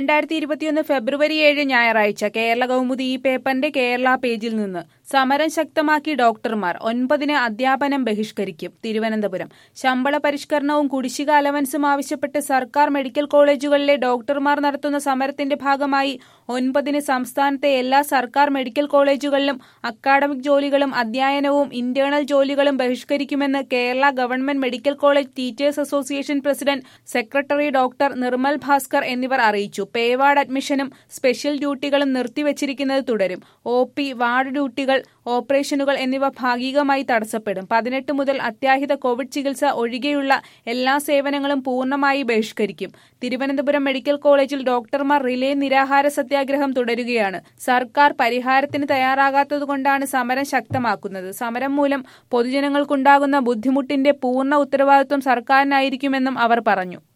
രണ്ടായിരത്തി ഇരുപത്തിയൊന്ന് ഫെബ്രുവരി ഏഴ് ഞായറാഴ്ച കേരള കൗമുദി ഈ പേപ്പറിന്റെ കേരള പേജിൽ നിന്ന് സമരം ശക്തമാക്കി ഡോക്ടർമാർ ഒൻപതിന് അധ്യാപനം ബഹിഷ്കരിക്കും തിരുവനന്തപുരം ശമ്പള പരിഷ്കരണവും കുടിശ്ശിക അലവൻസും ആവശ്യപ്പെട്ട് സർക്കാർ മെഡിക്കൽ കോളേജുകളിലെ ഡോക്ടർമാർ നടത്തുന്ന സമരത്തിന്റെ ഭാഗമായി ഒൻപതിന് സംസ്ഥാനത്തെ എല്ലാ സർക്കാർ മെഡിക്കൽ കോളേജുകളിലും അക്കാഡമിക് ജോലികളും അധ്യയനവും ഇന്റേണൽ ജോലികളും ബഹിഷ്കരിക്കുമെന്ന് Kerala government medical college teachers association president secretary doctor Nirmal Bhaskar എന്നിവർ അറിയിച്ചു പേവാർഡ് അഡ്മിഷനും സ്പെഷ്യൽ ഡ്യൂട്ടികളും നിർത്തിവച്ചിരിക്കുന്നത് തുടരും ഒ പി വാർഡ് ഡ്യൂട്ടികൾ ഓപ്പറേഷനുകൾ എന്നിവ ഭാഗികമായി തടസ്സപ്പെടും പതിനെട്ട് മുതൽ അത്യാഹിത കോവിഡ് ചികിത്സ ഒഴികെയുള്ള എല്ലാ സേവനങ്ങളും പൂർണ്ണമായി ബഹിഷ്കരിക്കും തിരുവനന്തപുരം മെഡിക്കൽ കോളേജിൽ ഡോക്ടർമാർ റിലേ നിരാഹാര സത്യാഗ്രഹം തുടരുകയാണ് സർക്കാർ പരിഹാരത്തിന് തയ്യാറാകാത്തതുകൊണ്ടാണ് സമരം ശക്തമാക്കുന്നത് സമരം മൂലം പൊതുജനങ്ങൾക്കുണ്ടാകുന്ന ബുദ്ധിമുട്ടിന്റെ പൂർണ്ണ ഉത്തരവാദിത്വം സർക്കാരിനായിരിക്കുമെന്നും അവർ പറഞ്ഞു